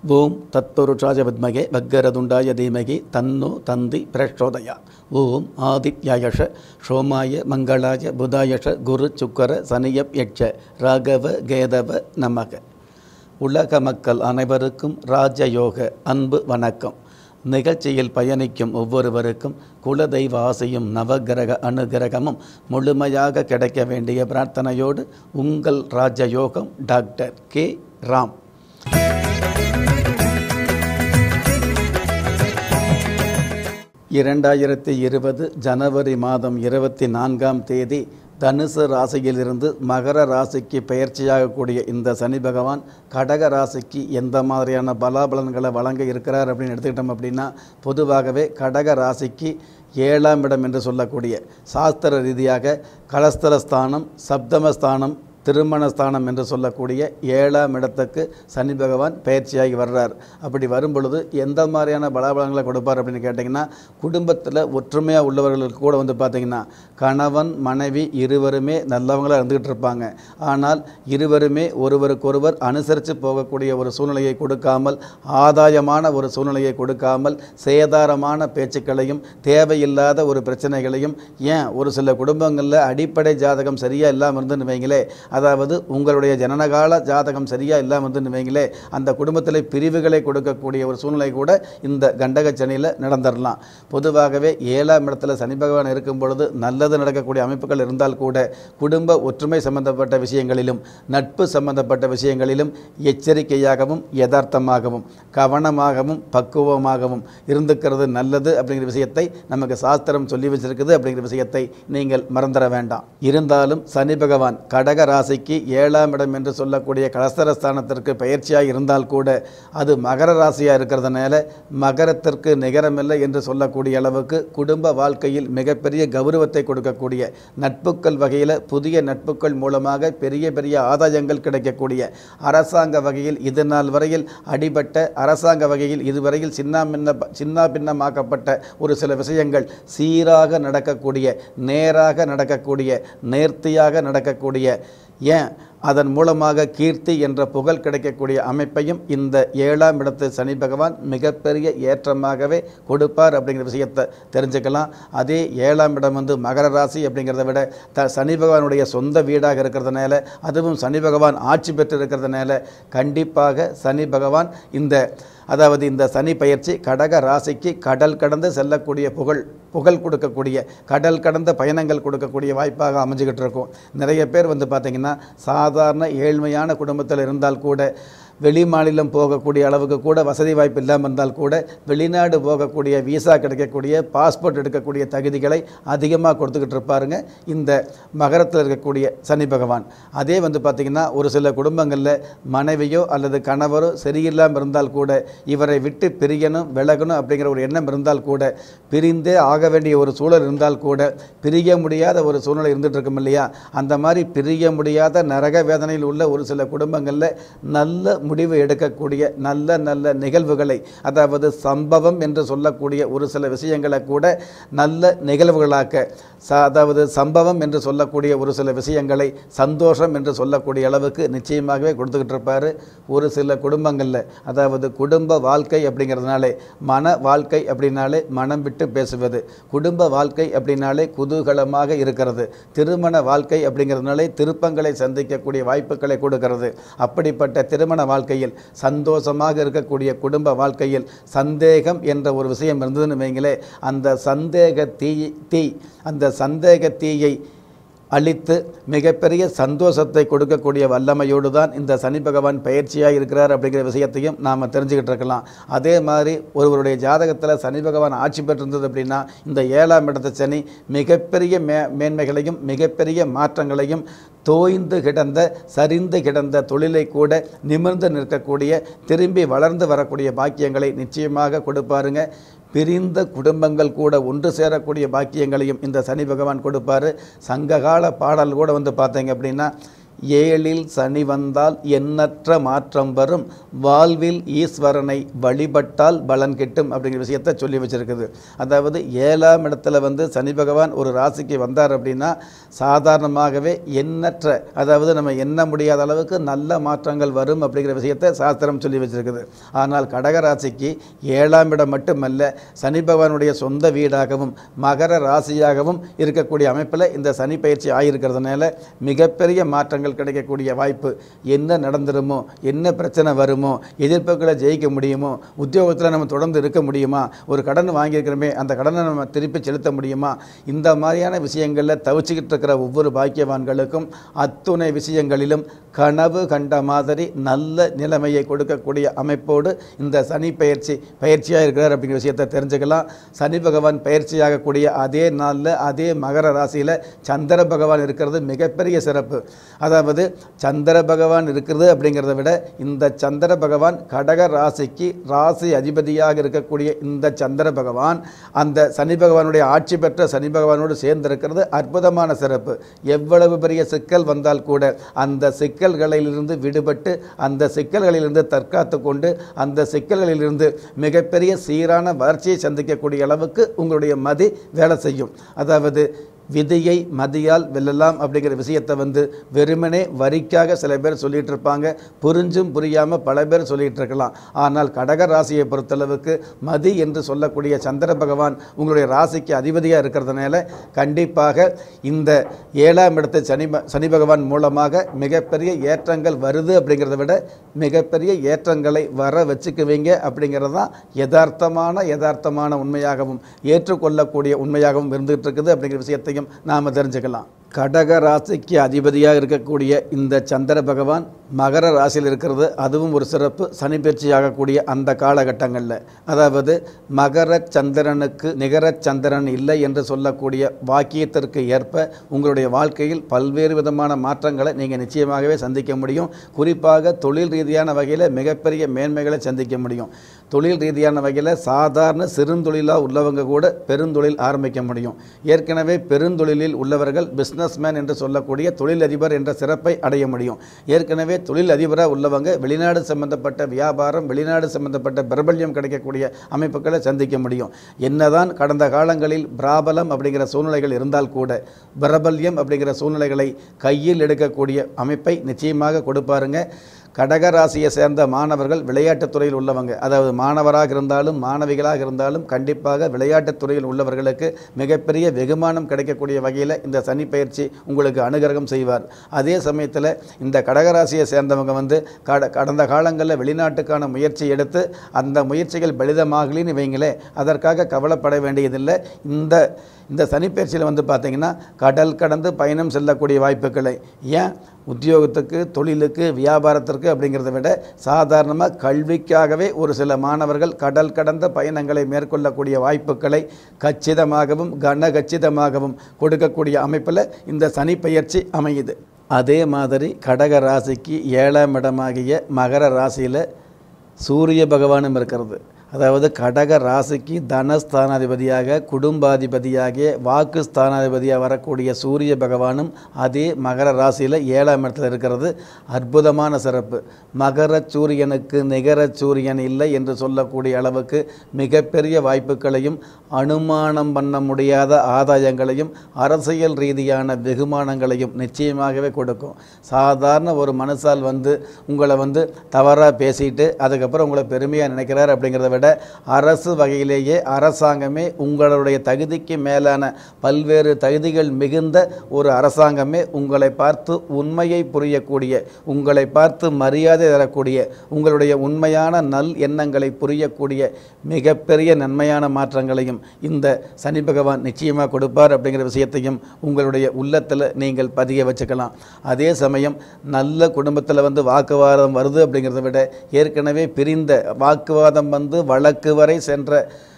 ஓம் தத்புருஷாய வித்மகே பக்கரதுண்டாய தீமகி தன்னோ தந்தி பிரச்சோதயா ஓம் ஆதித்யாயஷ சோமாய மங்களாய புதாயஷ குரு சுக்கர சனியப் யட்ச ராகவ கேதவ நமக உலக மக்கள் அனைவருக்கும் ராஜயோக அன்பு வணக்கம் நிகழ்ச்சியில் பயணிக்கும் ஒவ்வொருவருக்கும் குலதெய்வ ஆசையும் நவகிரக அனுகிரகமும் முழுமையாக கிடைக்க வேண்டிய பிரார்த்தனையோடு உங்கள் ராஜயோகம் டாக்டர் கே ராம் இரண்டாயிரத்தி இருபது ஜனவரி மாதம் இருபத்தி நான்காம் தேதி தனுசு ராசியிலிருந்து மகர ராசிக்கு பயிற்சியாகக்கூடிய இந்த சனி பகவான் கடக ராசிக்கு எந்த மாதிரியான பலாபலன்களை வழங்க இருக்கிறார் அப்படின்னு எடுத்துக்கிட்டோம் அப்படின்னா பொதுவாகவே கடக ராசிக்கு ஏழாம் இடம் என்று சொல்லக்கூடிய சாஸ்திர ரீதியாக கலஸ்தலஸ்தானம் சப்தமஸ்தானம் திருமணஸ்தானம் என்று சொல்லக்கூடிய ஏழாம் இடத்துக்கு சனி பகவான் பயிற்சியாகி வர்றார் அப்படி வரும் பொழுது எந்த மாதிரியான பலாபலங்களை கொடுப்பார் அப்படின்னு கேட்டிங்கன்னா குடும்பத்தில் ஒற்றுமையாக உள்ளவர்களுக்கு கூட வந்து பார்த்திங்கன்னா கணவன் மனைவி இருவருமே நல்லவங்களாக இருந்துக்கிட்டு இருப்பாங்க ஆனால் இருவருமே ஒருவருக்கொருவர் அனுசரித்து போகக்கூடிய ஒரு சூழ்நிலையை கொடுக்காமல் ஆதாயமான ஒரு சூழ்நிலையை கொடுக்காமல் சேதாரமான பேச்சுக்களையும் தேவையில்லாத ஒரு பிரச்சனைகளையும் ஏன் ஒரு சில குடும்பங்களில் அடிப்படை ஜாதகம் சரியாக இல்லாமல் இருந்துன்னு வைங்களே அதாவது உங்களுடைய ஜனனகால ஜாதகம் சரியாக இல்லாமல் இருந்துன்னு வைங்களே அந்த குடும்பத்தில் பிரிவுகளை கொடுக்கக்கூடிய ஒரு சூழ்நிலை கூட இந்த கண்டக சனியில் நடந்துடலாம் பொதுவாகவே ஏழாம் இடத்துல சனி பகவான் இருக்கும் பொழுது நல்லது நடக்கக்கூடிய அமைப்புகள் இருந்தால் கூட குடும்ப ஒற்றுமை சம்பந்தப்பட்ட விஷயங்களிலும் நட்பு சம்பந்தப்பட்ட விஷயங்களிலும் எச்சரிக்கையாகவும் யதார்த்தமாகவும் கவனமாகவும் பக்குவமாகவும் இருந்துக்கிறது நல்லது அப்படிங்கிற விஷயத்தை நமக்கு சாஸ்திரம் சொல்லி வச்சிருக்குது அப்படிங்கிற விஷயத்தை நீங்கள் மறந்துட வேண்டாம் இருந்தாலும் சனி பகவான் கடக ராசிக்கு ஏழாம் இடம் என்று சொல்லக்கூடிய கலஸ்தரஸ்தானத்திற்கு பயிற்சியாக இருந்தால் கூட அது மகர ராசியாக இருக்கிறதுனால மகரத்திற்கு நிகரமில்லை என்று சொல்லக்கூடிய அளவுக்கு குடும்ப வாழ்க்கையில் மிகப்பெரிய கௌரவத்தை கொடுக்கக்கூடிய நட்புக்கள் வகையில் புதிய நட்புக்கள் மூலமாக பெரிய பெரிய ஆதாயங்கள் கிடைக்கக்கூடிய அரசாங்க வகையில் இது நாள் வரையில் அடிபட்ட அரசாங்க வகையில் இதுவரையில் சின்ன பின்ன சின்ன பின்னமாக்கப்பட்ட ஒரு சில விஷயங்கள் சீராக நடக்கக்கூடிய நேராக நடக்கக்கூடிய நேர்த்தியாக நடக்கக்கூடிய ஏன் அதன் மூலமாக கீர்த்தி என்ற புகழ் கிடைக்கக்கூடிய அமைப்பையும் இந்த ஏழாம் இடத்து சனி பகவான் மிகப்பெரிய ஏற்றமாகவே கொடுப்பார் அப்படிங்கிற விஷயத்தை தெரிஞ்சுக்கலாம் அதே ஏழாம் இடம் வந்து மகர ராசி அப்படிங்கிறத விட த சனி பகவானுடைய சொந்த வீடாக இருக்கிறதுனால அதுவும் சனி பகவான் ஆட்சி பெற்று இருக்கிறதுனால கண்டிப்பாக சனி பகவான் இந்த அதாவது இந்த சனி பயிற்சி கடக ராசிக்கு கடல் கடந்து செல்லக்கூடிய புகழ் புகழ் கொடுக்கக்கூடிய கடல் கடந்த பயணங்கள் கொடுக்கக்கூடிய வாய்ப்பாக அமைஞ்சுக்கிட்டு இருக்கும் நிறைய பேர் வந்து பார்த்திங்கன்னா சாதாரண ஏழ்மையான குடும்பத்தில் இருந்தால் கூட வெளி மாநிலம் போகக்கூடிய அளவுக்கு கூட வசதி வாய்ப்பு இல்லாமல் இருந்தால் கூட வெளிநாடு போகக்கூடிய விசா கிடைக்கக்கூடிய பாஸ்போர்ட் எடுக்கக்கூடிய தகுதிகளை அதிகமாக கொடுத்துக்கிட்டு இருப்பாருங்க இந்த மகரத்தில் இருக்கக்கூடிய சனி பகவான் அதே வந்து பார்த்திங்கன்னா ஒரு சில குடும்பங்களில் மனைவியோ அல்லது கணவரோ சரியில்லாமல் இருந்தால் கூட இவரை விட்டு பிரியணும் விலகணும் அப்படிங்கிற ஒரு எண்ணம் இருந்தால் கூட பிரிந்தே ஆக வேண்டிய ஒரு சூழல் இருந்தால் கூட பிரிய முடியாத ஒரு சூழ்நிலை இருந்துகிட்டு இருக்கும் இல்லையா அந்த மாதிரி பிரிய முடியாத நரக வேதனையில் உள்ள ஒரு சில குடும்பங்களில் நல்ல முடிவு எடுக்கக்கூடிய நல்ல நல்ல நிகழ்வுகளை அதாவது சம்பவம் என்று சொல்லக்கூடிய ஒரு சில விஷயங்களை கூட நல்ல நிகழ்வுகளாக்க ச அதாவது சம்பவம் என்று சொல்லக்கூடிய ஒரு சில விஷயங்களை சந்தோஷம் என்று சொல்லக்கூடிய அளவுக்கு நிச்சயமாகவே கொடுத்துக்கிட்டு இருப்பார் ஒரு சில குடும்பங்களில் அதாவது குடும்ப வாழ்க்கை அப்படிங்கிறதுனாலே மன வாழ்க்கை அப்படின்னாலே மனம் விட்டு பேசுவது குடும்ப வாழ்க்கை அப்படின்னாலே குதூகலமாக இருக்கிறது திருமண வாழ்க்கை அப்படிங்கிறதுனாலே திருப்பங்களை சந்திக்கக்கூடிய வாய்ப்புகளை கொடுக்கிறது அப்படிப்பட்ட திருமண வாழ்க்கையில் சந்தோஷமாக இருக்கக்கூடிய குடும்ப வாழ்க்கையில் சந்தேகம் என்ற ஒரு விஷயம் இருந்ததுன்னு வைங்களே அந்த சந்தேக தீ தீ அந்த சந்தேக தீயை அளித்து மிகப்பெரிய சந்தோஷத்தை கொடுக்கக்கூடிய வல்லமையோடு தான் இந்த சனி பகவான் பயிற்சியாக இருக்கிறார் அப்படிங்கிற விஷயத்தையும் நாம் தெரிஞ்சுக்கிட்டு இருக்கலாம் அதே மாதிரி ஒருவருடைய ஜாதகத்தில் சனி பகவான் ஆட்சி பெற்றிருந்தது அப்படின்னா இந்த ஏழாம் இடத்த சனி மிகப்பெரிய மே மேன்மைகளையும் மிகப்பெரிய மாற்றங்களையும் தோய்ந்து கிடந்த சரிந்து கிடந்த தொழிலை கூட நிமிர்ந்து நிற்கக்கூடிய திரும்பி வளர்ந்து வரக்கூடிய பாக்கியங்களை நிச்சயமாக கொடுப்பாருங்க பிரிந்த குடும்பங்கள் கூட ஒன்று சேரக்கூடிய பாக்கியங்களையும் இந்த சனி பகவான் கொடுப்பார் சங்ககால பாடல் கூட வந்து பார்த்தீங்க அப்படின்னா ஏழில் சனி வந்தால் எண்ணற்ற மாற்றம் வரும் வாழ்வில் ஈஸ்வரனை வழிபட்டால் பலன் கிட்டும் அப்படிங்கிற விஷயத்தை சொல்லி வச்சிருக்குது அதாவது ஏழாம் இடத்துல வந்து சனி பகவான் ஒரு ராசிக்கு வந்தார் அப்படின்னா சாதாரணமாகவே எண்ணற்ற அதாவது நம்ம எண்ண முடியாத அளவுக்கு நல்ல மாற்றங்கள் வரும் அப்படிங்கிற விஷயத்தை சாஸ்திரம் சொல்லி வச்சிருக்குது ஆனால் கடக ராசிக்கு ஏழாம் இடம் மட்டுமல்ல சனி பகவானுடைய சொந்த வீடாகவும் மகர ராசியாகவும் இருக்கக்கூடிய அமைப்பில் இந்த சனி பயிற்சி ஆகியிருக்கிறதுனால மிகப்பெரிய மாற்றங்கள் கிடைக்கக்கூடிய வாய்ப்பு என்ன நடந்துருமோ என்ன பிரச்சனை வருமோ எதிர்ப்புகளை ஜெயிக்க முடியுமோ உத்தியோகத்தில் நம்ம தொடர்ந்து இருக்க முடியுமா ஒரு கடன் வாங்கியிருக்கிறோமே அந்த கடனை நம்ம திருப்பி செலுத்த முடியுமா இந்த மாதிரியான விஷயங்களில் தவிச்சுக்கிட்டு இருக்கிற ஒவ்வொரு பாக்கியவான்களுக்கும் அத்துணை விஷயங்களிலும் கனவு கண்ட மாதிரி நல்ல நிலைமையை கொடுக்கக்கூடிய அமைப்போடு இந்த சனி பயிற்சி பயிற்சியாக இருக்கிறார் அப்படிங்கிற விஷயத்தை தெரிஞ்சுக்கலாம் சனி பகவான் பயிற்சியாகக்கூடிய அதே நாளில் அதே மகர ராசியில் சந்திர பகவான் இருக்கிறது மிகப்பெரிய சிறப்பு அதாவது சந்திர பகவான் இருக்கிறது அப்படிங்கிறத விட இந்த சந்திர பகவான் கடக ராசிக்கு ராசி அதிபதியாக இருக்கக்கூடிய இந்த சந்திர பகவான் அந்த சனி பகவானுடைய ஆட்சி பெற்ற சனி பகவானோடு சேர்ந்திருக்கிறது அற்புதமான சிறப்பு எவ்வளவு பெரிய சிக்கல் வந்தால் கூட அந்த சிக்கல்களிலிருந்து விடுபட்டு அந்த சிக்கல்களிலிருந்து தற்காத்து கொண்டு அந்த சிக்கல்களிலிருந்து மிகப்பெரிய சீரான வளர்ச்சியை சந்திக்கக்கூடிய அளவுக்கு உங்களுடைய மதி வேலை செய்யும் அதாவது விதியை மதியால் வெல்லலாம் அப்படிங்கிற விஷயத்தை வந்து வெறுமனே வரிக்காக சில பேர் சொல்லிட்டு இருப்பாங்க புரிஞ்சும் புரியாமல் பல பேர் சொல்லிட்டு இருக்கலாம் ஆனால் கடக ராசியை பொறுத்தளவுக்கு மதி என்று சொல்லக்கூடிய சந்திர பகவான் உங்களுடைய ராசிக்கு அதிபதியாக இருக்கிறதுனால கண்டிப்பாக இந்த ஏழாம் இடத்து சனி ப- சனி பகவான் மூலமாக மிகப்பெரிய ஏற்றங்கள் வருது அப்படிங்கிறத விட மிகப்பெரிய ஏற்றங்களை வர வச்சுக்குவீங்க அப்படிங்கிறது தான் யதார்த்தமான யதார்த்தமான உண்மையாகவும் ஏற்றுக்கொள்ளக்கூடிய உண்மையாகவும் இருந்துகிட்டு இருக்குது அப்படிங்கிற விஷயத்தையும் நாம் தெரிஞ்சுக்கலாம் கடக ராசிக்கு அதிபதியாக இருக்கக்கூடிய இந்த சந்திர பகவான் மகர ராசியில் இருக்கிறது அதுவும் ஒரு சிறப்பு சனி பயிற்சி ஆகக்கூடிய அந்த காலகட்டங்களில் அதாவது மகர சந்திரனுக்கு நிகர சந்திரன் இல்லை என்று சொல்லக்கூடிய வாக்கியத்திற்கு ஏற்ப உங்களுடைய வாழ்க்கையில் பல்வேறு விதமான மாற்றங்களை நீங்கள் நிச்சயமாகவே சந்திக்க முடியும் குறிப்பாக தொழில் ரீதியான வகையில் மிகப்பெரிய மேன்மைகளை சந்திக்க முடியும் தொழில் ரீதியான வகையில் சாதாரண சிறுந்தொழிலாக உள்ளவங்க கூட பெருந்தொழில் ஆரம்பிக்க முடியும் ஏற்கனவே பெருந்தொழிலில் உள்ளவர்கள் பிஸ்னஸ்மேன் என்று சொல்லக்கூடிய தொழிலதிபர் என்ற சிறப்பை அடைய முடியும் ஏற்கனவே தொழில் அதிபராக உள்ளவங்க வெளிநாடு சம்பந்தப்பட்ட வியாபாரம் வெளிநாடு சம்பந்தப்பட்ட பிரபல்யம் கிடைக்கக்கூடிய அமைப்புகளை சந்திக்க முடியும் என்னதான் கடந்த காலங்களில் பிராபலம் அப்படிங்கிற சூழ்நிலைகள் இருந்தால் கூட பிரபல்யம் அப்படிங்கிற சூழ்நிலைகளை கையில் எடுக்கக்கூடிய அமைப்பை நிச்சயமாக கொடுப்பாருங்க கடக ராசியை சேர்ந்த மாணவர்கள் விளையாட்டுத் துறையில் உள்ளவங்க அதாவது மாணவராக இருந்தாலும் மாணவிகளாக இருந்தாலும் கண்டிப்பாக விளையாட்டுத் துறையில் உள்ளவர்களுக்கு மிகப்பெரிய வெகுமானம் கிடைக்கக்கூடிய வகையில் இந்த சனி பயிற்சி உங்களுக்கு அனுகிரகம் செய்வார் அதே சமயத்தில் இந்த கடகராசியை சேர்ந்தவங்க வந்து கட கடந்த காலங்களில் வெளிநாட்டுக்கான முயற்சி எடுத்து அந்த முயற்சிகள் பலிதமாகலின்னு வைங்களே அதற்காக கவலைப்பட வேண்டியதில்லை இந்த இந்த சனிப்பயிற்சியில் வந்து பார்த்தீங்கன்னா கடல் கடந்து பயணம் செல்லக்கூடிய வாய்ப்புகளை ஏன் உத்தியோகத்துக்கு தொழிலுக்கு வியாபாரத்திற்கு அப்படிங்கிறத விட சாதாரணமாக கல்விக்காகவே ஒரு சில மாணவர்கள் கடல் கடந்த பயணங்களை மேற்கொள்ளக்கூடிய வாய்ப்புகளை கச்சிதமாகவும் கனகச்சிதமாகவும் கொடுக்கக்கூடிய அமைப்பில் இந்த சனிப்பெயர்ச்சி அமையுது அதே மாதிரி கடக ராசிக்கு ஏழாம் இடமாகிய மகர ராசியில் சூரிய பகவானும் இருக்கிறது அதாவது கடக ராசிக்கு தனஸ்தானாதிபதியாக குடும்பாதிபதியாக வாக்கு ஸ்தானாதிபதியாக வரக்கூடிய சூரிய பகவானும் அதே மகர ராசியில் ஏழாம் இடத்துல இருக்கிறது அற்புதமான சிறப்பு மகர சூரியனுக்கு நிகர சூரியன் இல்லை என்று சொல்லக்கூடிய அளவுக்கு மிகப்பெரிய வாய்ப்புகளையும் அனுமானம் பண்ண முடியாத ஆதாயங்களையும் அரசியல் ரீதியான வெகுமானங்களையும் நிச்சயமாகவே கொடுக்கும் சாதாரண ஒரு மனுஷால் வந்து உங்களை வந்து தவறாக பேசிட்டு அதுக்கப்புறம் உங்களை பெருமையாக நினைக்கிறார் அப்படிங்கிறத விட அரசு வகையிலேயே அரசாங்கமே உங்களுடைய தகுதிக்கு மேலான பல்வேறு தகுதிகள் மிகுந்த ஒரு அரசாங்கமே உங்களை பார்த்து உண்மையை புரியக்கூடிய உங்களை பார்த்து மரியாதை தரக்கூடிய உங்களுடைய உண்மையான நல் எண்ணங்களை புரியக்கூடிய மிகப்பெரிய நன்மையான மாற்றங்களையும் இந்த சனி பகவான் நிச்சயமாக கொடுப்பார் அப்படிங்கிற விஷயத்தையும் உங்களுடைய உள்ளத்தில் நீங்கள் பதிய வச்சுக்கலாம் அதே சமயம் நல்ல குடும்பத்தில் வந்து வாக்குவாதம் வருது அப்படிங்கிறத விட ஏற்கனவே பிரிந்த வாக்குவாதம் வந்து வழக்கு வரை சென்ற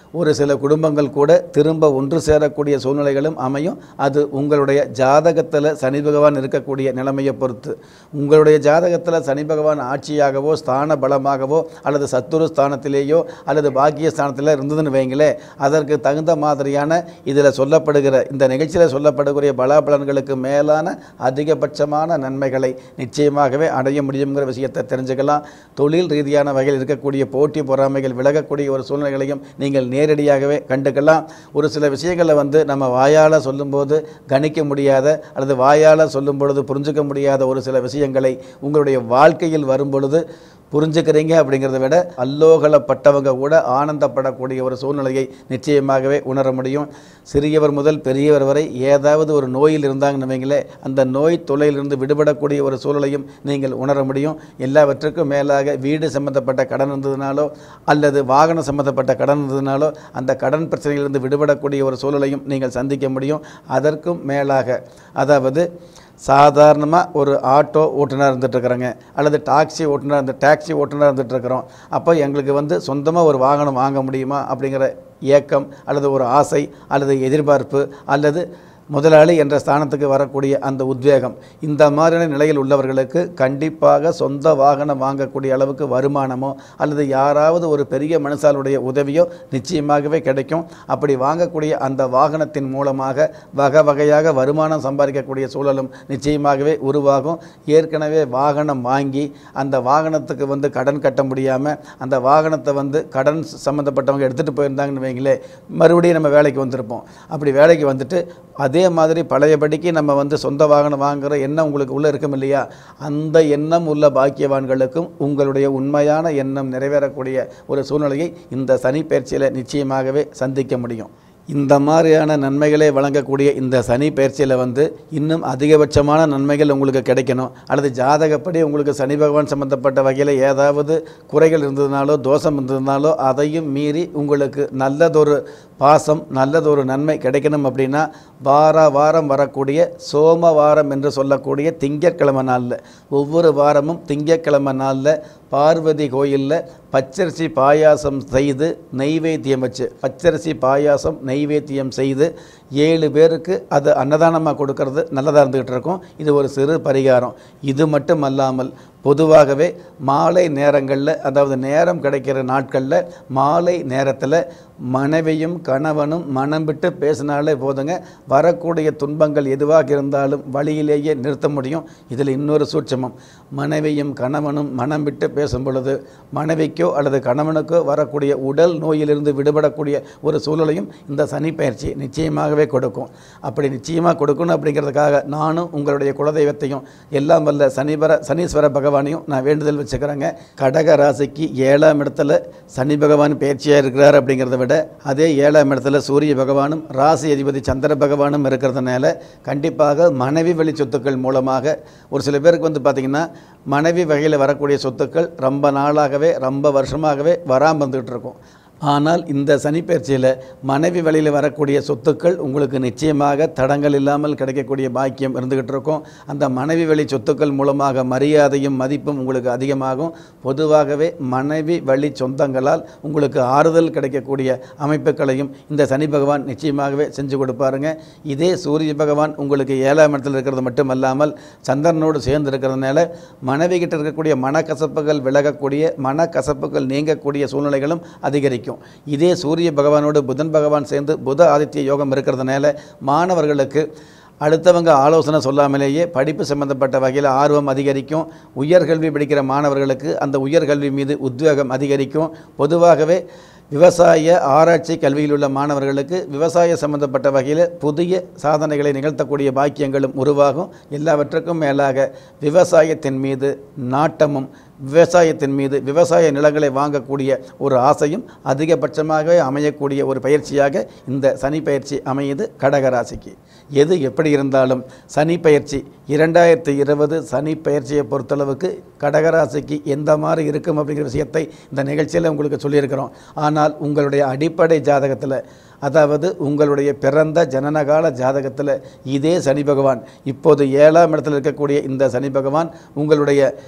ஒரு சில குடும்பங்கள் கூட திரும்ப ஒன்று சேரக்கூடிய சூழ்நிலைகளும் அமையும் அது உங்களுடைய ஜாதகத்தில் சனி பகவான் இருக்கக்கூடிய நிலைமையை பொறுத்து உங்களுடைய ஜாதகத்தில் சனி பகவான் ஆட்சியாகவோ ஸ்தான பலமாகவோ அல்லது சத்துரு ஸ்தானத்திலேயோ அல்லது பாக்கிய ஸ்தானத்தில் இருந்ததுன்னு வைங்களேன் அதற்கு தகுந்த மாதிரியான இதில் சொல்லப்படுகிற இந்த நிகழ்ச்சியில் சொல்லப்படக்கூடிய பலாபலன்களுக்கு மேலான அதிகபட்சமான நன்மைகளை நிச்சயமாகவே அடைய முடியுங்கிற விஷயத்தை தெரிஞ்சுக்கலாம் தொழில் ரீதியான வகையில் இருக்கக்கூடிய போட்டி பொறாமைகள் விலகக்கூடிய ஒரு சூழ்நிலைகளையும் நீங்கள் நேரடியாகவே கண்டுக்கலாம் ஒரு சில விஷயங்களை வந்து நம்ம வாயால் சொல்லும்போது கணிக்க முடியாத அல்லது வாயால் சொல்லும் பொழுது புரிஞ்சுக்க முடியாத ஒரு சில விஷயங்களை உங்களுடைய வாழ்க்கையில் வரும் பொழுது புரிஞ்சுக்கிறீங்க அப்படிங்கிறத விட அல்லோகலப்பட்டவங்க கூட ஆனந்தப்படக்கூடிய ஒரு சூழ்நிலையை நிச்சயமாகவே உணர முடியும் சிறியவர் முதல் பெரியவர் வரை ஏதாவது ஒரு நோயில் இருந்தாங்கன்னு வைங்களேன் அந்த நோய் தொல்லையிலிருந்து விடுபடக்கூடிய ஒரு சூழலையும் நீங்கள் உணர முடியும் எல்லாவற்றுக்கும் மேலாக வீடு சம்பந்தப்பட்ட கடன் இருந்ததுனாலோ அல்லது வாகனம் சம்பந்தப்பட்ட கடன் இருந்ததுனாலோ அந்த கடன் பிரச்சனையிலிருந்து விடுபடக்கூடிய ஒரு சூழலையும் நீங்கள் சந்திக்க முடியும் அதற்கும் மேலாக அதாவது சாதாரணமாக ஒரு ஆட்டோ ஓட்டுநர் இருந்துகிட்ருக்குறோங்க அல்லது டாக்ஸி ஓட்டுநர் இந்த டாக்ஸி ஓட்டுநர் இருந்துகிட்ருக்குறோம் அப்போ எங்களுக்கு வந்து சொந்தமாக ஒரு வாகனம் வாங்க முடியுமா அப்படிங்கிற ஏக்கம் அல்லது ஒரு ஆசை அல்லது எதிர்பார்ப்பு அல்லது முதலாளி என்ற ஸ்தானத்துக்கு வரக்கூடிய அந்த உத்வேகம் இந்த மாதிரியான நிலையில் உள்ளவர்களுக்கு கண்டிப்பாக சொந்த வாகனம் வாங்கக்கூடிய அளவுக்கு வருமானமோ அல்லது யாராவது ஒரு பெரிய மனுஷாலுடைய உதவியோ நிச்சயமாகவே கிடைக்கும் அப்படி வாங்கக்கூடிய அந்த வாகனத்தின் மூலமாக வகை வகையாக வருமானம் சம்பாதிக்கக்கூடிய சூழலும் நிச்சயமாகவே உருவாகும் ஏற்கனவே வாகனம் வாங்கி அந்த வாகனத்துக்கு வந்து கடன் கட்ட முடியாமல் அந்த வாகனத்தை வந்து கடன் சம்மந்தப்பட்டவங்க எடுத்துகிட்டு போயிருந்தாங்கன்னு வைங்களேன் மறுபடியும் நம்ம வேலைக்கு வந்திருப்போம் அப்படி வேலைக்கு வந்துட்டு அதே மாதிரி பழையபடிக்கு நம்ம வந்து சொந்த வாகனம் வாங்குகிற எண்ணம் உங்களுக்கு உள்ளே இருக்கும் இல்லையா அந்த எண்ணம் உள்ள பாக்கியவான்களுக்கும் உங்களுடைய உண்மையான எண்ணம் நிறைவேறக்கூடிய ஒரு சூழ்நிலையை இந்த சனி பயிற்சியில் நிச்சயமாகவே சந்திக்க முடியும் இந்த மாதிரியான நன்மைகளை வழங்கக்கூடிய இந்த சனி பயிற்சியில் வந்து இன்னும் அதிகபட்சமான நன்மைகள் உங்களுக்கு கிடைக்கணும் அல்லது ஜாதகப்படி உங்களுக்கு சனி பகவான் சம்பந்தப்பட்ட வகையில் ஏதாவது குறைகள் இருந்ததுனாலோ தோஷம் இருந்ததுனாலோ அதையும் மீறி உங்களுக்கு நல்லதொரு பாசம் நல்லதொரு நன்மை கிடைக்கணும் அப்படின்னா வார வாரம் வரக்கூடிய சோமவாரம் என்று சொல்லக்கூடிய திங்கட்கிழமை நாளில் ஒவ்வொரு வாரமும் திங்கட்கிழமை நாளில் பார்வதி கோயிலில் பச்சரிசி பாயாசம் செய்து நெய்வேத்தியம் வச்சு பச்சரிசி பாயாசம் நெய்வேத்தியம் செய்து ஏழு பேருக்கு அது அன்னதானமாக கொடுக்கறது நல்லதாக இருந்துகிட்டு இருக்கும் இது ஒரு சிறு பரிகாரம் இது மட்டும் அல்லாமல் பொதுவாகவே மாலை நேரங்களில் அதாவது நேரம் கிடைக்கிற நாட்களில் மாலை நேரத்தில் மனைவியும் கணவனும் மனம் விட்டு பேசினாலே போதுங்க வரக்கூடிய துன்பங்கள் எதுவாக இருந்தாலும் வழியிலேயே நிறுத்த முடியும் இதில் இன்னொரு சூட்சமம் மனைவியும் கணவனும் மனம் விட்டு பேசும் பொழுது மனைவிக்கோ அல்லது கணவனுக்கோ வரக்கூடிய உடல் நோயிலிருந்து விடுபடக்கூடிய ஒரு சூழலையும் இந்த சனி பயிற்சி நிச்சயமாகவே கொடுக்கும் அப்படி நிச்சயமாக கொடுக்கணும் அப்படிங்கிறதுக்காக நானும் உங்களுடைய குலதெய்வத்தையும் எல்லாம் வல்ல சனிவர சனீஸ்வர பகவானையும் நான் வேண்டுதல் வச்சுக்கிறேங்க கடக ராசிக்கு ஏழாம் இடத்துல சனி பகவான் பயிற்சியாக இருக்கிறார் அப்படிங்கிறத விட அதே ஏழாம் இடத்துல சூரிய பகவானும் ராசி அதிபதி சந்திர பகவானும் இருக்கிறதுனால கண்டிப்பாக மனைவி வழி சொத்துக்கள் மூலமாக ஒரு சில பேருக்கு வந்து பார்த்திங்கன்னா மனைவி வகையில் வரக்கூடிய சொத்துக்கள் ரொம்ப நாளாகவே ரொம்ப வருஷமாகவே வராமல் வந்துக்கிட்டு இருக்கும் ஆனால் இந்த சனிப்பயிற்சியில் மனைவி வழியில் வரக்கூடிய சொத்துக்கள் உங்களுக்கு நிச்சயமாக தடங்கள் இல்லாமல் கிடைக்கக்கூடிய பாக்கியம் இருந்துகிட்டு இருக்கும் அந்த மனைவி வழி சொத்துக்கள் மூலமாக மரியாதையும் மதிப்பும் உங்களுக்கு அதிகமாகும் பொதுவாகவே மனைவி வழி சொந்தங்களால் உங்களுக்கு ஆறுதல் கிடைக்கக்கூடிய அமைப்புகளையும் இந்த சனி பகவான் நிச்சயமாகவே செஞ்சு கொடுப்பாருங்க இதே சூரிய பகவான் உங்களுக்கு ஏழாம் இடத்தில் இருக்கிறது மட்டுமல்லாமல் சந்திரனோடு சேர்ந்து இருக்கிறதுனால மனைவி கிட்ட இருக்கக்கூடிய மனக்கசப்புகள் விலகக்கூடிய மனக்கசப்புகள் நீங்கக்கூடிய சூழ்நிலைகளும் அதிகரிக்கும் இதே சூரிய பகவானோடு புதன் பகவான் சேர்ந்து புத ஆதித்ய யோகம் இருக்கிறதுனால மாணவர்களுக்கு அடுத்தவங்க ஆலோசனை சொல்லாமலேயே படிப்பு சம்பந்தப்பட்ட வகையில் ஆர்வம் அதிகரிக்கும் உயர்கல்வி படிக்கிற மாணவர்களுக்கு அந்த உயர்கல்வி மீது உத்வேகம் அதிகரிக்கும் பொதுவாகவே விவசாய ஆராய்ச்சி கல்வியில் உள்ள மாணவர்களுக்கு விவசாய சம்பந்தப்பட்ட வகையில் புதிய சாதனைகளை நிகழ்த்தக்கூடிய பாக்கியங்களும் உருவாகும் எல்லாவற்றுக்கும் மேலாக விவசாயத்தின் மீது நாட்டமும் விவசாயத்தின் மீது விவசாய நிலங்களை வாங்கக்கூடிய ஒரு ஆசையும் அதிகபட்சமாகவே அமையக்கூடிய ஒரு பயிற்சியாக இந்த சனி பயிற்சி அமையுது கடகராசிக்கு எது எப்படி இருந்தாலும் சனி பயிற்சி இரண்டாயிரத்தி இருபது சனி பயிற்சியை பொறுத்தளவுக்கு கடகராசிக்கு எந்த மாதிரி இருக்கும் அப்படிங்கிற விஷயத்தை இந்த நிகழ்ச்சியில் உங்களுக்கு சொல்லியிருக்கிறோம் ஆனால் உங்களுடைய அடிப்படை ஜாதகத்தில் அதாவது உங்களுடைய பிறந்த ஜனனகால ஜாதகத்தில் இதே சனி பகவான் இப்போது ஏழாம் இடத்தில் இருக்கக்கூடிய இந்த சனி பகவான் உங்களுடைய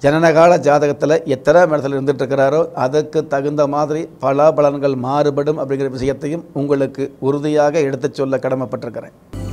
ஜனனகால ஜாதகத்தில் எத்தனை இடத்துல இருந்துட்டு இருக்கிறாரோ அதுக்கு தகுந்த மாதிரி பலாபலன்கள் மாறுபடும் அப்படிங்கிற விஷயத்தையும் உங்களுக்கு உறுதியாக எடுத்துச் சொல்ல கடமைப்பட்டிருக்கிறேன்